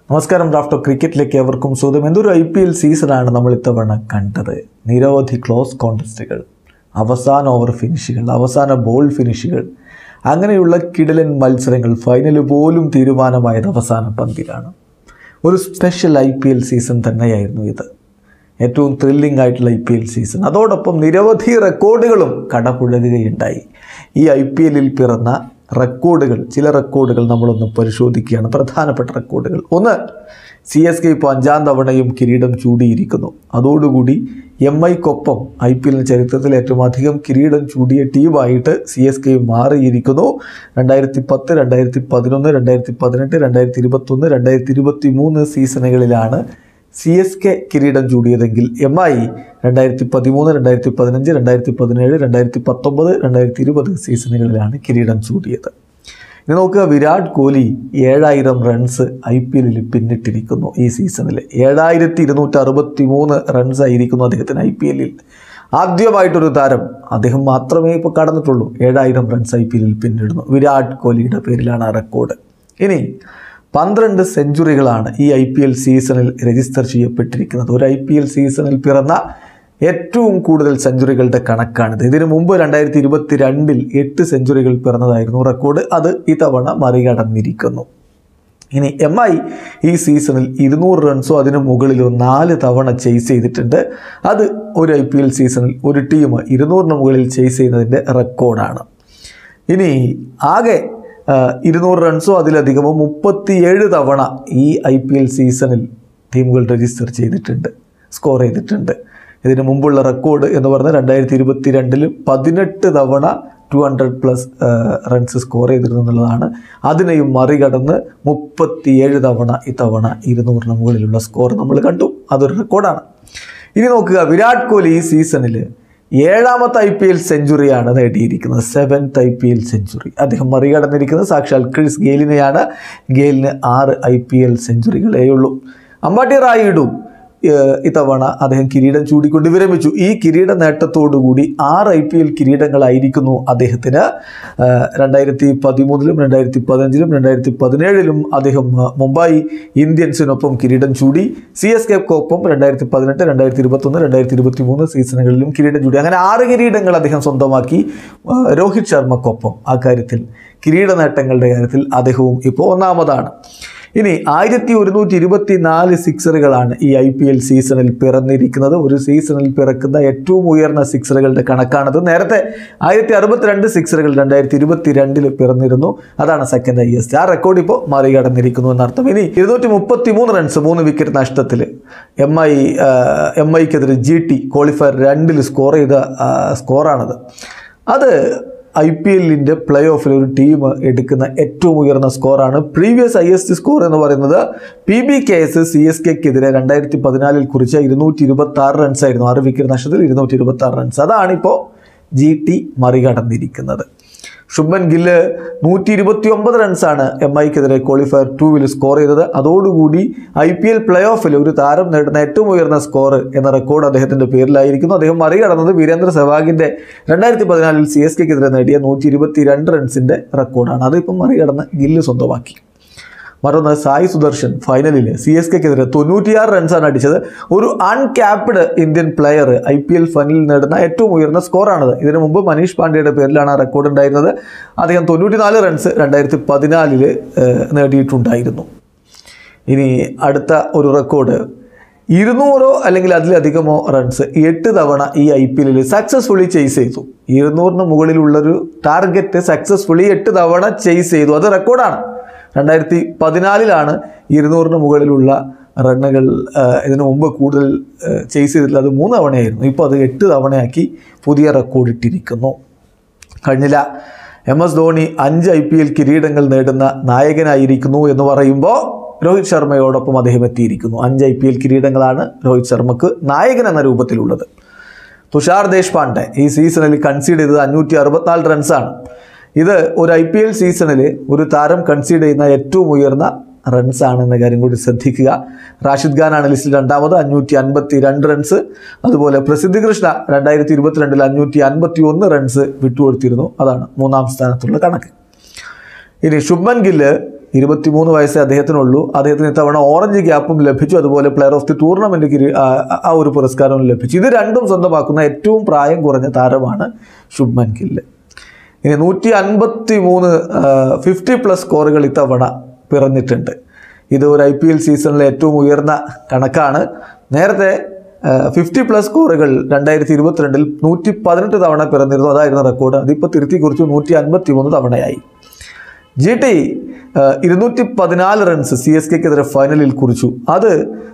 നമസ്കാരം ഡ്രാഫ്റ്റോ ക്രിക്കറ്റിലേക്ക് എവർക്കും സ്വാഗതം എന്തൊരു ഐ പി എൽ സീസണാണ് നമ്മൾ ഇത്തവണ കണ്ടത് നിരവധി ക്ലോസ് കോൺടെസ്റ്റുകൾ അവസാന ഓവർ ഫിനിഷുകൾ അവസാന ബോൾ ഫിനിഷുകൾ അങ്ങനെയുള്ള കിടിലൻ മത്സരങ്ങൾ ഫൈനൽ പോലും തീരുമാനമായത് അവസാന പന്തിലാണ് ഒരു special I P L season തന്നെയായിരുന്നു ഇത് ഏറ്റവും ത്രില്ലിംഗ് ആയിട്ടുള്ള ഐ പി എൽ സീസൺ അതോടൊപ്പം നിരവധി റെക്കോർഡുകളും കടപുഴകുകയുണ്ടായി ഈ ഐ പി എല്ലിൽ പിറന്ന റെക്കോർഡുകൾ ചില റെക്കോർഡുകൾ നമ്മളൊന്ന് പരിശോധിക്കുകയാണ് പ്രധാനപ്പെട്ട റെക്കോർഡുകൾ ഒന്ന് സി എസ് കെ ഇപ്പോൾ അഞ്ചാം തവണയും കിരീടം ചൂടിയിരിക്കുന്നു അതോടുകൂടി എം ഐക്കൊപ്പം ഐ പി എല്ലിന് ചരിത്രത്തിൽ ഏറ്റവും അധികം കിരീടം ചൂടിയ ടീമായിട്ട് സി എസ് കെ മാറിയിരിക്കുന്നു രണ്ടായിരത്തി പത്ത് രണ്ടായിരത്തി പതിനൊന്ന് രണ്ടായിരത്തി പതിനെട്ട് രണ്ടായിരത്തി ഇരുപത്തൊന്ന് രണ്ടായിരത്തി ഇരുപത്തി മൂന്ന് സീസണുകളിലാണ് സി എസ് കെ കിരീടം ചൂടിയതെങ്കിൽ എം ഐ രണ്ടായിരത്തി പതിമൂന്ന് രണ്ടായിരത്തി പതിനഞ്ച് രണ്ടായിരത്തി പതിനേഴ് രണ്ടായിരത്തി പത്തൊമ്പത് രണ്ടായിരത്തി ഇരുപത് സീസണുകളിലാണ് കിരീടം ചൂടിയത് ഇനി നോക്കുക വിരാട് കോഹ്ലി ഏഴായിരം റൺസ് ഐ പി എല്ലിൽ പിന്നിട്ടിരിക്കുന്നു ഈ സീസണിൽ ഏഴായിരത്തി ഇരുന്നൂറ്റി അറുപത്തി മൂന്ന് റൺസ് ആയിരിക്കുന്നു അദ്ദേഹത്തിന് ഐ പി എല്ലിൽ ആദ്യമായിട്ടൊരു താരം അദ്ദേഹം മാത്രമേ ഇപ്പോൾ കടന്നിട്ടുള്ളൂ ഏഴായിരം റൺസ് ഐ പി എല്ലിൽ പിന്നിടുന്നു വിരാട് കോഹ്ലിയുടെ പേരിലാണ് ആ റെക്കോർഡ് ഇനി പന്ത്രണ്ട് സെഞ്ചുറികളാണ് ഈ ഐ പി എൽ സീസണിൽ രജിസ്റ്റർ ചെയ്യപ്പെട്ടിരിക്കുന്നത് ഒരു ഐ പി എൽ സീസണിൽ പിറന്ന ഏറ്റവും കൂടുതൽ സെഞ്ചുറികളുടെ കണക്കാണിത് ഇതിനു മുമ്പ് രണ്ടായിരത്തി ഇരുപത്തി രണ്ടിൽ എട്ട് സെഞ്ചുറികൾ പിറന്നതായിരുന്നു റെക്കോർഡ് അത് ഇത്തവണ മറികടന്നിരിക്കുന്നു ഇനി എം ഐ ഈ സീസണിൽ ഇരുന്നൂറ് റൺസോ അതിന് മുകളിലോ നാല് തവണ ചേസ് ചെയ്തിട്ടുണ്ട് അത് ഒരു ഐ പി എൽ സീസണിൽ ഒരു ടീം ഇരുന്നൂറിന് മുകളിൽ ചേസ് ചെയ്യുന്നതിൻ്റെ റെക്കോർഡാണ് ഇനി ആകെ ആ, ഇരുന്നൂറ് റൺസോ അതിലധികമോ മുപ്പത്തിയേഴ് തവണ ഈ ഐ പി എൽ സീസണിൽ ടീമുകൾ രജിസ്റ്റർ ചെയ്തിട്ടുണ്ട് സ്കോർ ചെയ്തിട്ടുണ്ട് ഇതിന് മുമ്പുള്ള റെക്കോർഡ് എന്ന് പറഞ്ഞാൽ രണ്ടായിരത്തി ഇരുപത്തി രണ്ടിൽ പതിനെട്ട് തവണ two hundred plus runs score ചെയ്തിരുന്നു എന്നുള്ളതാണ് അതിനെയും മറികടന്ന് മുപ്പത്തിയേഴ് തവണ ഇത്തവണ ഇരുന്നൂറിന് മുകളിലുള്ള സ്കോർ നമ്മൾ കണ്ടു അതൊരു റെക്കോർഡാണ് ഇനി നോക്കുക വിരാട് കോഹ്ലി ഈ സീസണിൽ ഏഴാമത്തെ ഐ പി എൽ സെഞ്ചുറിയാണ് നേടിയിരിക്കുന്നത് seventh I P L century അദ്ദേഹം മറികടന്നിരിക്കുന്നത് സാക്ഷാൽ ക്രിസ് ഗെയിലിനെയാണ് ഗെയിലിന് ആറ് ഐ പി എൽ സെഞ്ചുറികളേ ഉള്ളൂ അമ്പാട്ടി റായിഡു ഏഹ് ഇത്തവണ അദ്ദേഹം കിരീടം ചൂടിക്കൊണ്ട് വിരമിച്ചു ഈ കിരീട നേട്ടത്തോടുകൂടി ആറ് ഐ പി എൽ കിരീടങ്ങളായിരിക്കുന്നു അദ്ദേഹത്തിന് ഏഹ് രണ്ടായിരത്തി പതിമൂന്നിലും രണ്ടായിരത്തി പതിനഞ്ചിലും രണ്ടായിരത്തി പതിനേഴിലും അദ്ദേഹം ഏഹ് മുംബൈ ഇന്ത്യൻസിനൊപ്പം കിരീടം ചൂടി സി എസ് കെക്കൊപ്പം രണ്ടായിരത്തി പതിനെട്ട് രണ്ടായിരത്തി ഇരുപത്തൊന്ന് രണ്ടായിരത്തി ഇരുപത്തി മൂന്ന് സീസണുകളിലും കിരീടം ചൂടി അങ്ങനെ ആറ് കിരീടങ്ങൾ അദ്ദേഹം സ്വന്തമാക്കി ഏഹ് രോഹിത് ശർമ്മക്കൊപ്പം ആ കാര്യത്തിൽ കിരീട നേട്ടങ്ങളുടെ കാര്യത്തിൽ അദ്ദേഹവും ഇപ്പോൾ ഒന്നാമതാണ് ഇനി ആയിരത്തി ഒരുന്നൂറ്റി ഇരുപത്തി നാല് സിക്സറുകളാണ് ഈ ഐ പി എൽ സീസണിൽ പിറന്നിരിക്കുന്നത് ഒരു സീസണിൽ പിറക്കുന്ന ഏറ്റവും ഉയർന്ന സിക്സറുകളുടെ കണക്കാണത് നേരത്തെ ആയിരത്തി അറുപത്തിരണ്ട് സിക്സറുകൾ രണ്ടായിരത്തി ഇരുപത്തി രണ്ടിൽ പിറന്നിരുന്നു അതാണ് സെക്കൻഡ് ഹയസ്റ്റ് ആ റെക്കോർഡ് ഇപ്പോൾ മറികടന്നിരിക്കുന്നു എന്നർത്ഥം ഇനി ഇരുന്നൂറ്റി മുപ്പത്തി മൂന്ന് റൺസ് മൂന്ന് വിക്കറ്റ് നഷ്ടത്തിൽ എം ഐ എം ഐക്കെതിരെ ജി ടി ക്വാളിഫയർ രണ്ടിൽ സ്കോർ ചെയ്ത ആ, സ്കോറാണത് അത് ഐ പി എല്ലിൻ്റെ പ്ലേ ഓഫിൽ ഒരു ടീം എടുക്കുന്ന ഏറ്റവും ഉയർന്ന സ്കോറാണ് പ്രീവിയസ് ഹയസ്റ്റ് സ്കോർ എന്ന് പറയുന്നത് P B K S C S കെക്കെതിരെ രണ്ടായിരത്തി പതിനാലിൽ കുറിച്ച ഇരുന്നൂറ്റി ഇരുപത്തി ആറ് റൺസ് ആയിരുന്നു ആറ് വിക്കറ്റ് നഷ്ടത്തിൽ ഇരുന്നൂറ്റി ഇരുപത്തി ആറ് റൺസ് അതാണിപ്പോൾ ജി ടി മറികടന്നിരിക്കുന്നത് ശുഭൻ ഗില്ല് നൂറ്റി ഇരുപത്തി ഒമ്പത് റൺസാണ് എം ഐക്കെതിരെ ക്വാളിഫയർ ടൂവിൽ സ്കോർ ചെയ്തത് അതോടുകൂടി ഐ പി എൽ പ്ലേ ഓഫിൽ ഒരു താരം നേടുന്ന ഏറ്റവും ഉയർന്ന സ്കോർ എന്ന റെക്കോർഡ് അദ്ദേഹത്തിൻ്റെ പേരിലായിരിക്കുന്നു അദ്ദേഹം മറികടന്നത് വീരേന്ദ്ര സെവാഗിൻ്റെ രണ്ടായിരത്തി പതിനാലിൽ സി എസ് കെക്കെതിരെ നേടിയ നൂറ്റി ഇരുപത്തി രണ്ട് റൺസിൻ്റെ റെക്കോർഡാണ് അതിപ്പം മറികടന്ന് ഗില്ല് സ്വന്തമാക്കി മറ്റൊന്ന് സായി സുദർശൻ ഫൈനലിൽ സി എസ് കെക്കെതിരെ തൊണ്ണൂറ്റിയാറ് റൺസാണ് അടിച്ചത് ഒരു uncapped Indian player I P L ഫൈനലിൽ നേടുന്ന ഏറ്റവും ഉയർന്ന സ്കോറാണത് ഇതിനു മുമ്പ് മനീഷ് പാണ്ഡെയുടെ പേരിലാണ് ആ റെക്കോർഡ് ഉണ്ടായിരുന്നത് അദ്ദേഹം തൊണ്ണൂറ്റിനാല് റൺസ് രണ്ടായിരത്തി പതിനാലിൽ നേടിയിട്ടുണ്ടായിരുന്നു ഇനി അടുത്ത ഒരു റെക്കോർഡ് ഇരുന്നൂറോ അല്ലെങ്കിൽ അതിലധികമോ റൺസ് എട്ട് തവണ ഈ ഐ പി എല്ലിൽ സക്സസ്ഫുള്ളി ചേസ് ചെയ്തു ഇരുന്നൂറിന് മുകളിലുള്ളൊരു ടാർഗറ്റ് സക്സസ്ഫുള്ളി എട്ട് തവണ ചേസ് ചെയ്തു അത് റെക്കോർഡാണ് രണ്ടായിരത്തി പതിനാലിലാണ് ഇരുന്നൂറിന് മുകളിലുള്ള റണ്ണുകൾ ആ, ഇതിനു മുമ്പ് കൂടുതൽ ചേസ് ചെയ്തിട്ടുള്ളത് അത് മൂന്ന് തവണയായിരുന്നു ഇപ്പോൾ അത് എട്ട് തവണയാക്കി പുതിയ റെക്കോർഡ് ഇട്ടിരിക്കുന്നു കഴിഞ്ഞില്ല എം എസ് ധോണി അഞ്ച് ഐ പി എൽ കിരീടങ്ങൾ നേടുന്ന നായകനായിരിക്കുന്നു എന്ന് പറയുമ്പോൾ രോഹിത് ശർമ്മയോടൊപ്പം അദ്ദേഹം എത്തിയിരിക്കുന്നു അഞ്ച് ഐ പി എൽ കിരീടങ്ങളാണ് രോഹിത് ശർമ്മക്ക് നായകൻ എന്ന രൂപത്തിലുള്ളത് തുഷാർ ദേശ്പാണ്ഡെ ഈ സീസണിൽ കൺസീഡ് ചെയ്തത് അഞ്ഞൂറ്റി അറുപത്തിനാല് റൺസാണ് ഇത് ഒരു ഐ പി എൽ സീസണിൽ ഒരു താരം കൺസീഡ് ചെയ്യുന്ന ഏറ്റവും ഉയർന്ന റൺസ് ആണ് എന്ന കാര്യം കൂടി ശ്രദ്ധിക്കുക റാഷിദ് ഖാനാണ് ലിസ്റ്റിൽ രണ്ടാമത് അഞ്ഞൂറ്റി അൻപത്തി രണ്ട് റൺസ് അതുപോലെ പ്രസിദ്ധി കൃഷ്ണ രണ്ടായിരത്തി ഇരുപത്തിരണ്ടിൽ അഞ്ഞൂറ്റി അൻപത്തി ഒന്ന് റൺസ് വിട്ടുകൊടുത്തിരുന്നു അതാണ് മൂന്നാം സ്ഥാനത്തുള്ള കണക്ക് ഇനി ശുഭ്മൻ ഗില്ല് ഇരുപത്തിമൂന്ന് വയസ്സേ അദ്ദേഹത്തിനുള്ളൂ അദ്ദേഹത്തിന് ഇത്തവണ ഓറഞ്ച് ക്യാപ്പും ലഭിച്ചു അതുപോലെ പ്ലെയർ ഓഫ് ദി ടൂർണമെൻറ്റ് കിരി ആ ആ ഒരു പുരസ്കാരവും ലഭിച്ചു ഇത് രണ്ടും സ്വന്തമാക്കുന്ന ഏറ്റവും പ്രായം കുറഞ്ഞ താരമാണ് ശുഭ്മൻ ഗില്ല് ഇനി നൂറ്റി അൻപത്തി മൂന്ന് ഫിഫ്റ്റി പ്ലസ് സ്കോറുകൾ ഇത്തവണ പിറന്നിട്ടുണ്ട് ഇത് ഒരു ഐ പി എൽ സീസണിലെ ഏറ്റവും ഉയർന്ന കണക്കാണ് നേരത്തെ ഫിഫ്റ്റി പ്ലസ് സ്കോറുകൾ രണ്ടായിരത്തി ഇരുപത്തിരണ്ടിൽ നൂറ്റി പതിനെട്ട് തവണ പിറന്നിരുന്നു അതായിരുന്നു റെക്കോർഡ് അതിപ്പോൾ തിരുത്തി കുറിച്ച് നൂറ്റി അൻപത്തി മൂന്ന് തവണയായി ജി ടി ഇരുന്നൂറ്റി പതിനാല് റൺസ് സി എസ് കെക്കെതിരെ ഫൈനലിൽ കുറിച്ചു അത്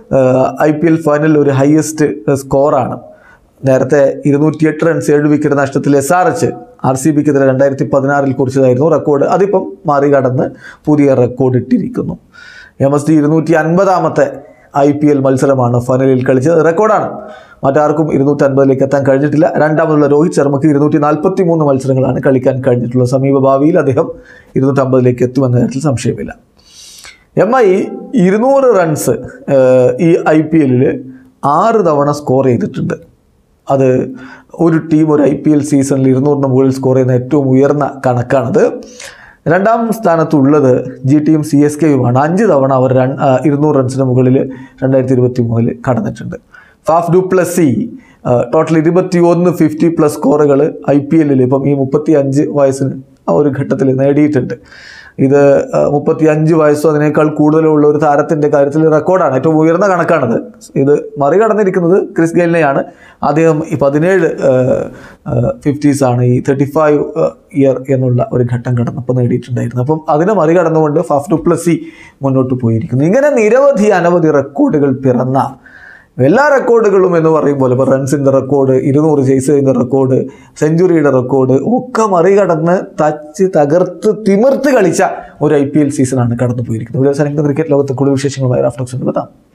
ഐ പി എൽ ഫൈനലിൽ ഒരു ഹയസ്റ്റ് സ്കോറാണ് നേരത്തെ ഇരുന്നൂറ്റിയെട്ട് റൺസ് ഏഴ് വിക്കറ്റ് നഷ്ടത്തിൽ S R H R C ബിക്കെതിരെ രണ്ടായിരത്തി പതിനാറിൽ കുറിച്ചതായിരുന്നു റെക്കോർഡ് അതിപ്പം മറികടന്ന് പുതിയ റെക്കോർഡ് ഇട്ടിരിക്കുന്നു എം എസ് ഡി ഇരുന്നൂറ്റി അൻപതാമത്തെ ഐ പി എൽ മത്സരമാണ് ഫൈനലിൽ കളിച്ചത് റെക്കോർഡാണ് മറ്റാർക്കും ഇരുന്നൂറ്റി അൻപതിലേക്ക് എത്താൻ കഴിഞ്ഞിട്ടില്ല രണ്ടാമതുള്ള രോഹിത് ശർമ്മയ്ക്ക് ഇരുന്നൂറ്റി നാൽപ്പത്തി മൂന്ന് മത്സരങ്ങളാണ് കളിക്കാൻ കഴിഞ്ഞിട്ടുള്ളത് സമീപ ഭാവിയിൽ അദ്ദേഹം ഇരുന്നൂറ്റമ്പതിലേക്ക് എത്തുമെന്ന കാര്യത്തിൽ സംശയമില്ല എം ഐ ഇരുന്നൂറ് റൺസ് ഏഹ്, ഈ ഐ പി എല്ലിൽ ആറ് തവണ സ്കോർ ചെയ്തിട്ടുണ്ട് അത് ഒരു ടീം ഒരു ഐ പി എൽ സീസണിൽ ഇരുന്നൂറിന് മുകളിൽ സ്കോർ ചെയ്യുന്ന ഏറ്റവും ഉയർന്ന കണക്കാണത് രണ്ടാം സ്ഥാനത്തുള്ളത് ജി ടിയും സി എസ് കെയുമാണ് അഞ്ച് തവണ അവർ രൺ ആ, ഇരുന്നൂറ് റൺസിന് മുകളിൽ രണ്ടായിരത്തി ഇരുപത്തി മൂന്നിൽ കടന്നിട്ടുണ്ട് ഫാഫ് ഡു പ്ലസ് സി ടോട്ടൽ ഇരുപത്തി ഒന്ന് ഫിഫ്റ്റി പ്ലസ് സ്കോറുകൾ ഐ പി എല്ലിൽ ഇപ്പം ഈ മുപ്പത്തി അഞ്ച് വയസ്സിന് ആ ഒരു ഘട്ടത്തിൽ നേടിയിട്ടുണ്ട് ഇത് മുപ്പത്തി അഞ്ച് വയസ്സോ അതിനേക്കാൾ കൂടുതലുള്ള ഒരു താരത്തിൻ്റെ കാര്യത്തിൽ റെക്കോർഡാണ് ഏറ്റവും ഉയർന്ന കണക്കാണത് ഇത് മറികടന്നിരിക്കുന്നത് ക്രിസ് ഗെയിലിനെയാണ് അദ്ദേഹം ഈ പതിനേഴ് ഫിഫ്റ്റീസാണ് ഈ തേർട്ടി ഫൈവ് ഇയർ എന്നുള്ള ഒരു ഘട്ടം കടന്നപ്പോൾ നേടിയിട്ടുണ്ടായിരുന്നു അപ്പം അതിനെ മറികടന്നുകൊണ്ട് ഫാഫ് ടു പ്ലസ് സി മുന്നോട്ട് പോയിരിക്കുന്നു ഇങ്ങനെ നിരവധി അനവധി റെക്കോർഡുകൾ പിറന്ന എല്ലാ റെക്കോർഡുകളും എന്ന് പറയും പോലെ ഇപ്പോൾ റൺസിൻ്റെ റെക്കോർഡ് ഇരുന്നൂറ് ജെയ്സേൻ്റെ റെക്കോർഡ് സെഞ്ചുറിയുടെ റെക്കോർഡ് ഒക്കെ മറികടന്ന് തച്ച് തകർത്ത് തിമിർത്ത് കളിച്ച ഒരു ഐ പി എൽ സീസണാണ് കടന്നു പോയിരിക്കുന്നത് ഒരു അവസാനിക്കുന്ന ക്രിക്കറ്റ് ലോകത്തെ കൂടുതൽ വിശേഷങ്ങളുമായി റാഫ്റ്റോക്സ് എത്താം